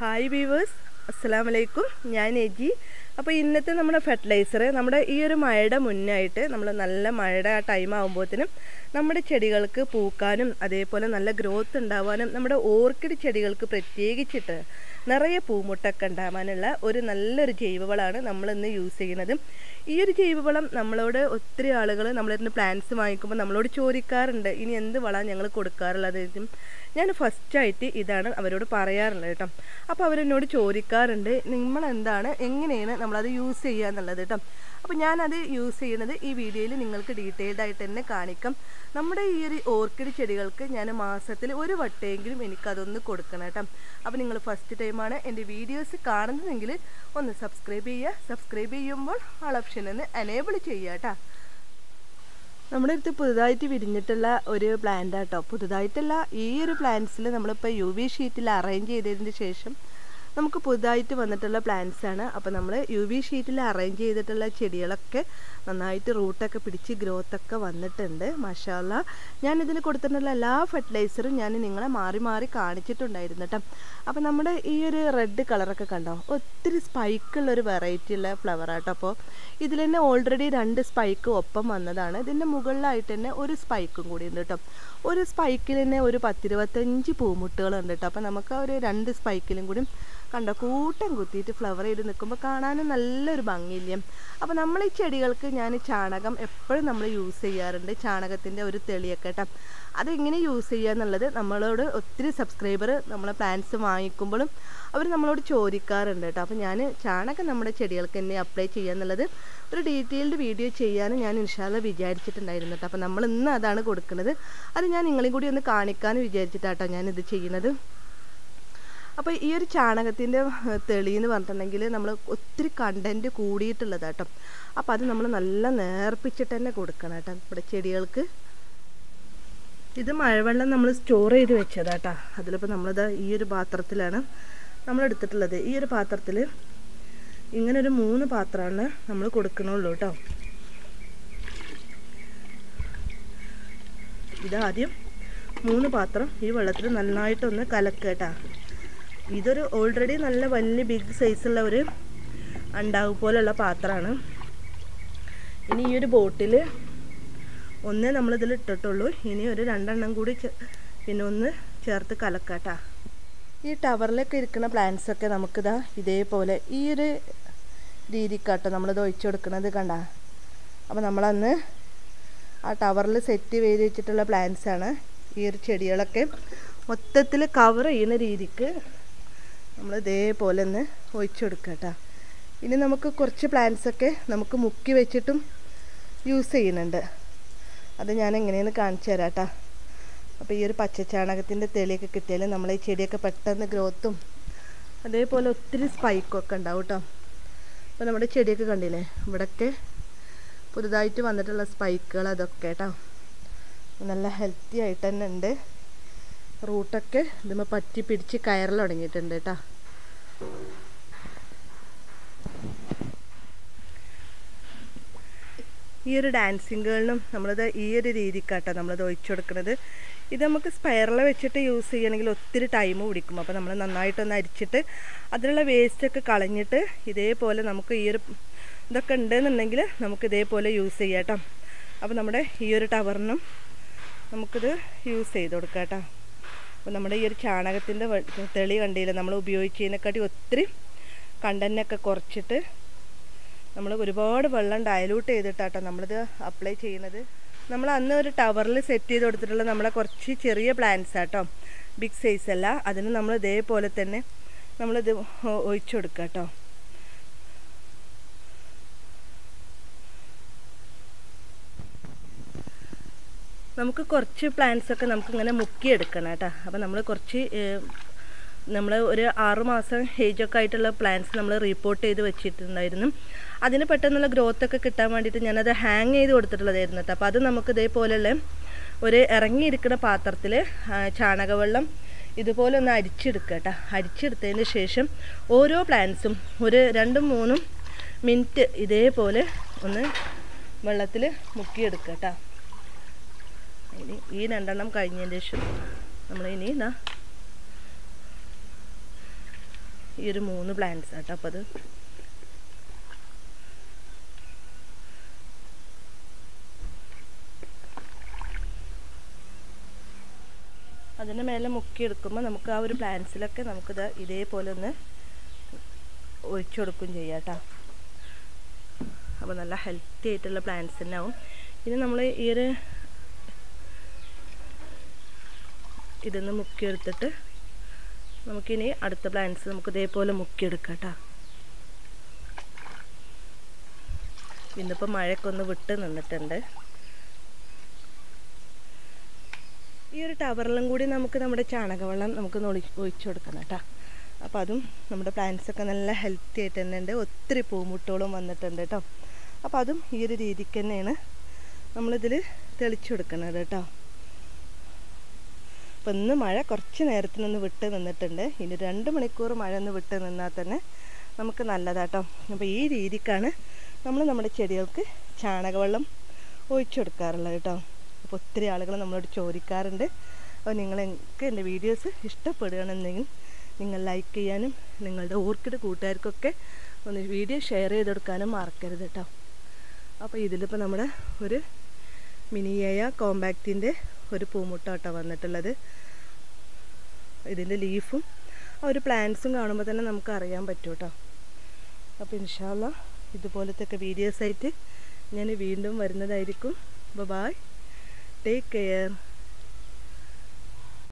hi weavers അസ്സലാം വലൈക്കും ഞാൻ എജി അപ്പോൾ ഇന്നത്തെ നമ്മുടെ ഫെർട്ടിലൈസർ നമ്മുടെ ഈ ഒരു മഴയുടെ മുന്നായിട്ട് നമ്മൾ നല്ല മഴയുടെ ആ ടൈം ആകുമ്പോഴത്തേനും നമ്മുടെ ചെടികൾക്ക് പൂക്കാനും അതേപോലെ നല്ല ഗ്രോത്ത് ഉണ്ടാവാനും നമ്മുടെ ഓർക്കിഡ് ചെടികൾക്ക് പ്രത്യേകിച്ചിട്ട് നിറയെ പൂമുട്ടൊക്കെ ഉണ്ടാവാനുള്ള ഒരു നല്ലൊരു ജൈവവളമാണ് നമ്മളിന്ന് യൂസ് ചെയ്യുന്നത് ഈ ഒരു ജൈവവളം നമ്മളോട് ഒത്തിരി ആളുകൾ നമ്മളിന്ന് പ്ലാന്റ്സ് വാങ്ങിക്കുമ്പോൾ നമ്മളോട് ചോദിക്കാറുണ്ട് ഇനി എന്ത് വളം ഞങ്ങൾ കൊടുക്കാറുള്ളത് ഞാൻ ഫസ്റ്റായിട്ട് ഇതാണ് അവരോട് പറയാറുള്ളത് കേട്ടോ അപ്പോൾ അവരെന്നോട് ചോദിക്കാറുണ്ട് നിങ്ങൾ എന്താണ് എങ്ങനെയാണ് നമ്മളത് യൂസ് ചെയ്യുക എന്നുള്ളത് കേട്ടോ അപ്പോൾ ഞാനത് യൂസ് ചെയ്യുന്നത് ഈ വീഡിയോയിൽ നിങ്ങൾക്ക് ഡീറ്റെയിൽഡ് ആയിട്ട് തന്നെ കാണിക്കാം നമ്മുടെ ഈ ഒരു ഓർക്കിഡ് ചെടികൾക്ക് ഞാൻ മാസത്തിൽ ഒരു വട്ടമെങ്കിലും എനിക്കതൊന്ന് കൊടുക്കണം കേട്ടോ അപ്പോൾ നിങ്ങൾ ഫസ്റ്റ് ടൈമാണ് എൻ്റെ വീഡിയോസ് കാണുന്നതെങ്കിൽ ഒന്ന് സബ്സ്ക്രൈബ് ചെയ്യുക സബ്സ്ക്രൈബ് ചെയ്യുമ്പോൾ ആൾ ഓപ്ഷൻ ഒന്ന് എനേബിൾ ചെയ്യുക കേട്ടോ നമ്മുടെ അടുത്ത് പുതുതായിട്ട് വിരിഞ്ഞിട്ടുള്ള ഒരു പ്ലാന്റ് ആട്ടോ പുതുതായിട്ടല്ല ഈ ഒരു പ്ലാന്റ്സിൽ നമ്മളിപ്പോൾ യു വി ഷീറ്റിൽ അറേഞ്ച് ചെയ്തതിന് ശേഷം നമുക്ക് പുതുതായിട്ട് വന്നിട്ടുള്ള പ്ലാന്റ്സ് ആണ് അപ്പോൾ നമ്മൾ യു വി ഷീറ്റിൽ അറേഞ്ച് ചെയ്തിട്ടുള്ള ചെടികളൊക്കെ നന്നായിട്ട് റൂട്ടൊക്കെ പിടിച്ച് ഗ്രോത്ത് ഒക്കെ വന്നിട്ടുണ്ട് മഷാല്ല ഞാൻ ഇതിൽ കൊടുത്തിട്ടുള്ള എല്ലാ ഫെർട്ടിലൈസറും ഞാൻ നിങ്ങളെ മാറി മാറി കാണിച്ചിട്ടുണ്ടായിരുന്നു കേട്ടോ അപ്പോൾ നമ്മുടെ ഈ ഒരു റെഡ് കളറൊക്കെ കണ്ടോ ഒത്തിരി സ്പൈക്കുള്ള ഒരു വെറൈറ്റി ഉള്ള ഫ്ലവർ ആട്ടോ അപ്പോൾ ഇതിൽ തന്നെ ഓൾറെഡി രണ്ട് സ്പൈക്ക് ഒപ്പം വന്നതാണ് ഇതിൻ്റെ മുകളിലായിട്ട് തന്നെ ഒരു സ്പൈക്കും കൂടി ഉണ്ട് കേട്ടോ ഒരു സ്പൈക്കിൽ തന്നെ ഒരു പത്തിരുപത്തഞ്ച് പൂമുട്ടുകളുണ്ട് കേട്ടോ അപ്പോൾ നമുക്ക് ഒരു രണ്ട് സ്പൈക്കിലും കൂടി കണ്ടോ കൂട്ടം കുത്തിയിട്ട് ഫ്ലവർ ചെയ്ത് നിൽക്കുമ്പോൾ കാണാനും നല്ലൊരു ഭംഗിയില്ലേ അപ്പോൾ നമ്മൾ ഈ ചെടികൾക്ക് ഞാൻ ചാണകം എപ്പോഴും നമ്മൾ യൂസ് ചെയ്യാറുണ്ട് ചാണകത്തിൻ്റെ ഒരു തെളിയൊക്കെ കേട്ടോ അതെങ്ങനെ യൂസ് ചെയ്യുക എന്നുള്ളത് നമ്മളോട് ഒത്തിരി സബ്സ്ക്രൈബർ നമ്മളെ പ്ലാന്റ്സ് വാങ്ങിക്കുമ്പോഴും അവർ നമ്മളോട് ചോദിക്കാറുണ്ട് കേട്ടോ അപ്പോൾ ഞാൻ ചാണകം നമ്മുടെ ചെടികൾക്ക് തന്നെ അപ്ലൈ ചെയ്യുക എന്നുള്ളത് ഒരു ഡീറ്റെയിൽഡ് വീഡിയോ ചെയ്യാനും ഞാൻ ഇൻഷാല്ല വിചാരിച്ചിട്ടുണ്ടായിരുന്നു കേട്ടോ അപ്പോൾ നമ്മൾ ഇന്ന് അതാണ് കൊടുക്കുന്നത് അത് ഞാൻ നിങ്ങളെയും കൂടി ഒന്ന് കാണിക്കാമെന്ന് വിചാരിച്ചിട്ടാട്ടോ ഞാനിത് ചെയ്യുന്നത് അപ്പോൾ ഈ ഒരു ചാണകത്തിൻ്റെ തെളി എന്ന് പറഞ്ഞിട്ടുണ്ടെങ്കിൽ നമ്മൾ ഒത്തിരി കണ്ടൻറ്റ് കൂടിയിട്ടുള്ളതാട്ടോ അപ്പോൾ അത് നമ്മൾ നല്ല നേർപ്പിച്ചിട്ട് തന്നെ കൊടുക്കണം കേട്ടോ നമ്മുടെ ചെടികൾക്ക് ഇത് മഴവെള്ളം നമ്മൾ സ്റ്റോർ ചെയ്ത് വെച്ചതാട്ടാ അതിലിപ്പോൾ നമ്മളിത് ഈ ഒരു പാത്രത്തിലാണ് നമ്മൾ എടുത്തിട്ടുള്ളത് ഈ ഒരു പാത്രത്തിൽ ഇങ്ങനെ ഒരു മൂന്ന് പാത്രമാണ് നമ്മൾ കൊടുക്കണുള്ളൂ കേട്ടോ ഇതാദ്യം മൂന്ന് പാത്രം ഈ വെള്ളത്തിൽ നന്നായിട്ടൊന്ന് കലക്കുക കേട്ടോ ഇതൊരു ഓൾറെഡി നല്ല വലിയ ബിഗ് സൈസുള്ള ഒരു അണ്ടാവ് പോലുള്ള പാത്രമാണ് ഇനി ഈ ഒരു ബോട്ടിൽ ഒന്നേ നമ്മളിതിൽ ഇട്ടിട്ടുള്ളൂ ഇനി ഒരു രണ്ടെണ്ണം കൂടി പിന്നെ ഒന്ന് ചേർത്ത് കലക്കാട്ടാ ഈ ടവറിലൊക്കെ ഇരിക്കുന്ന പ്ലാന്റ്സ് ഒക്കെ നമുക്കിതാ ഇതേപോലെ ഈ ഒരു രീതിക്കാട്ടോ നമ്മളിത് ഒഴിച്ചു കൊടുക്കുന്നത് കണ്ട അപ്പോൾ നമ്മളന്ന് ആ ടവറിൽ സെറ്റ് ചെയ്ത് വെച്ചിട്ടുള്ള പ്ലാന്റ്സ് ആണ് ഈ ഒരു ചെടികളൊക്കെ മൊത്തത്തിൽ കവർ ചെയ്യുന്ന രീതിക്ക് നമ്മൾ ഇതേപോലെ ഒന്ന് ഒഴിച്ചു കൊടുക്കുക കേട്ടോ ഇനി നമുക്ക് കുറച്ച് പ്ലാന്റ്സൊക്കെ നമുക്ക് മുക്കി വെച്ചിട്ടും യൂസ് ചെയ്യുന്നുണ്ട് അത് ഞാൻ എങ്ങനെയെന്ന് കാണിച്ചു തരാം കേട്ടോ അപ്പോൾ ഈ ഒരു പച്ചച്ചാണകത്തിൻ്റെ തെളിയൊക്കെ കിട്ടിയാൽ നമ്മളെ ഈ ചെടിയൊക്കെ പെട്ടെന്ന് ഗ്രോത്തും അതേപോലെ ഒത്തിരി സ്പൈക്കൊക്കെ ഉണ്ടാവും കേട്ടോ അപ്പോൾ നമ്മുടെ ചെടിയൊക്കെ കണ്ടില്ലേ ഇവിടെയൊക്കെ പുതുതായിട്ട് വന്നിട്ടുള്ള സ്പൈക്കുകൾ അതൊക്കെ കേട്ടോ നല്ല ഹെൽത്തി ആയിട്ട് തന്നെ ഉണ്ട് റൂട്ടൊക്കെ ഇതുമ്പോൾ പറ്റി പിടിച്ച് കയറൽ തുടങ്ങിയിട്ടുണ്ട് കേട്ടോ ഈ ഒരു ഡാൻസിങ് ഗേളിനും നമ്മളത് ഈ ഒരു രീതിക്കാട്ടോ നമ്മളത് ഒഴിച്ചു കൊടുക്കുന്നത് ഇത് നമുക്ക് സ്പൈറൽ വെച്ചിട്ട് യൂസ് ചെയ്യണമെങ്കിൽ ഒത്തിരി ടൈം പിടിക്കും അപ്പോൾ നമ്മൾ നന്നായിട്ടൊന്ന് അരിച്ചിട്ട് അതിലുള്ള വേസ്റ്റൊക്കെ കളഞ്ഞിട്ട് ഇതേപോലെ നമുക്ക് ഈ ഒരു ഇതൊക്കെ ഉണ്ടെന്നുണ്ടെങ്കിൽ നമുക്ക് ഇതേപോലെ യൂസ് ചെയ്യാം കേട്ടോ അപ്പോൾ നമ്മുടെ ഈ ഒരു ടവറിനും നമുക്കിത് യൂസ് ചെയ്ത് കൊടുക്കാം കേട്ടോ അപ്പോൾ നമ്മുടെ ഈ ഒരു ചാണകത്തിൻ്റെ തെളി കണ്ടില്ല നമ്മൾ ഉപയോഗിച്ചതിനെക്കാട്ടി ഒത്തിരി കണ്ടൻറ്റൊക്കെ കുറച്ചിട്ട് നമ്മൾ ഒരുപാട് വെള്ളം ഡയലൂട്ട് ചെയ്തിട്ടാട്ടോ നമ്മളിത് അപ്ലൈ ചെയ്യുന്നത് നമ്മൾ അന്ന് ഒരു ടവറിൽ സെറ്റ് ചെയ്ത് കൊടുത്തിട്ടുള്ള നമ്മളെ കുറച്ച് ചെറിയ പ്ലാന്റ്സ് ആട്ടോ ബിഗ് സൈസ് അല്ല അതിന് നമ്മൾ ഇതേപോലെ തന്നെ നമ്മളിത് ഒഴിച്ചു കൊടുക്കുക കേട്ടോ നമുക്ക് കുറച്ച് പ്ലാന്റ്സ് ഒക്കെ നമുക്ക് ഇങ്ങനെ മുക്കിയെടുക്കണം കേട്ടോ അപ്പോൾ നമ്മൾ കുറച്ച് നമ്മൾ ഒരു ആറ് മാസം ഏജൊക്കെ ആയിട്ടുള്ള പ്ലാന്റ്സ് നമ്മൾ റിപ്പോർട്ട് ചെയ്ത് വെച്ചിട്ടുണ്ടായിരുന്നു അതിന് പെട്ടെന്നുള്ള ഗ്രോത്ത് ഒക്കെ കിട്ടാൻ വേണ്ടിയിട്ട് ഞാനത് ഹാങ് ചെയ്ത് കൊടുത്തിട്ടുള്ളതായിരുന്നു കേട്ടോ അപ്പോൾ അത് നമുക്ക് ഇതേപോലെയുള്ള ഒരു ഇറങ്ങിയിരിക്കുന്ന പാത്രത്തിൽ ചാണകവെള്ളം ഇതുപോലെ ഒന്ന് അരിച്ചെടുക്കുക കേട്ടോ അരിച്ചെടുത്തതിന് ശേഷം ഓരോ പ്ലാന്റ്സും ഒരു രണ്ടും മൂന്നും മിനിറ്റ് ഇതേപോലെ ഒന്ന് വെള്ളത്തിൽ മുക്കിയെടുക്കുക കേട്ടോ ഇനി ഈ രണ്ടെണ്ണം കഴിഞ്ഞതിന് ശേഷം നമ്മൾ ഇനി ഇതാ ഈ ഒരു മൂന്ന് പ്ലാന്റ്സ് ആട്ടോ അപ്പോൾ അത് അതിന് മേലെ മുക്കിയെടുക്കുമ്പോൾ നമുക്ക് ആ ഒരു പ്ലാന്റ്സിലൊക്കെ നമുക്കിത് ഇതേപോലെ ഒന്ന് ഒഴിച്ചു കൊടുക്കുകയും ചെയ്യാം കേട്ടോ അപ്പോൾ നല്ല ഹെൽത്തി ആയിട്ടുള്ള പ്ലാന്റ്സ് തന്നെ ആവും ഇനി നമ്മൾ ഈ ഒരു ഇതൊന്ന് മുക്കിയെടുത്തിട്ട് നമുക്കിനി അടുത്ത പ്ലാന്റ്സ് നമുക്ക് ഇതേപോലെ മുക്കിയെടുക്കാം കേട്ടോ ഇന്നിപ്പോൾ മഴയൊക്കെ ഒന്ന് വിട്ട് നിന്നിട്ടുണ്ട് ഈ ഒരു ടവറിലും കൂടി നമുക്ക് നമ്മുടെ ചാണകവെള്ളം നമുക്ക് ഒഴിച്ചു കൊടുക്കണം കേട്ടോ അപ്പോൾ അതും നമ്മുടെ പ്ലാന്റ്സ് ഒക്കെ നല്ല ഹെൽത്തി ആയിട്ട് തന്നെ ഉണ്ട് ഒത്തിരി പൂമുട്ടോളും വന്നിട്ടുണ്ട് കേട്ടോ അപ്പോൾ അതും ഈ ഒരു രീതിക്ക് തന്നെയാണ് നമ്മളിതിൽ തെളിച്ചു കൊടുക്കുന്നത് കേട്ടോ അപ്പോൾ ഇന്ന് മഴ കുറച്ച് നേരത്തിനൊന്ന് വിട്ട് നിന്നിട്ടുണ്ട് ഇനി രണ്ട് മണിക്കൂർ മഴ ഒന്ന് വിട്ട് നിന്നാൽ തന്നെ നമുക്ക് നല്ലതാട്ടോ അപ്പോൾ ഈ രീതിക്കാണ് നമ്മൾ നമ്മുടെ ചെടികൾക്ക് ചാണകവെള്ളം ഒഴിച്ചു കൊടുക്കാറുള്ളത് കേട്ടോ അപ്പോൾ ഒത്തിരി ആളുകൾ നമ്മളോട് ചോദിക്കാറുണ്ട് അപ്പോൾ നിങ്ങൾക്ക് എൻ്റെ വീഡിയോസ് ഇഷ്ടപ്പെടുകയാണെന്നെങ്കിൽ നിങ്ങൾ ലൈക്ക് ചെയ്യാനും നിങ്ങളുടെ ഓർക്കിഡ് കൂട്ടുകാർക്കൊക്കെ ഒന്ന് വീഡിയോ ഷെയർ ചെയ്ത് കൊടുക്കാനും മറക്കരുത് കേട്ടോ അപ്പോൾ ഇതിലിപ്പോൾ നമ്മുടെ ഒരു മിനിയയ കോമ്പാക്റ്റിൻ്റെ ഒരു പൂമുട്ട കേട്ടോ വന്നിട്ടുള്ളത് ഇതിൻ്റെ ലീഫും ആ ഒരു പ്ലാന്റ്സും കാണുമ്പോൾ തന്നെ നമുക്ക് അറിയാൻ പറ്റും കേട്ടോ അപ്പോൾ ഇൻഷാല്ല ഇതുപോലത്തെ ഒക്കെ വീഡിയോസായിട്ട് ഞാൻ വീണ്ടും വരുന്നതായിരിക്കും ബൈ ടേക്ക് കെയർ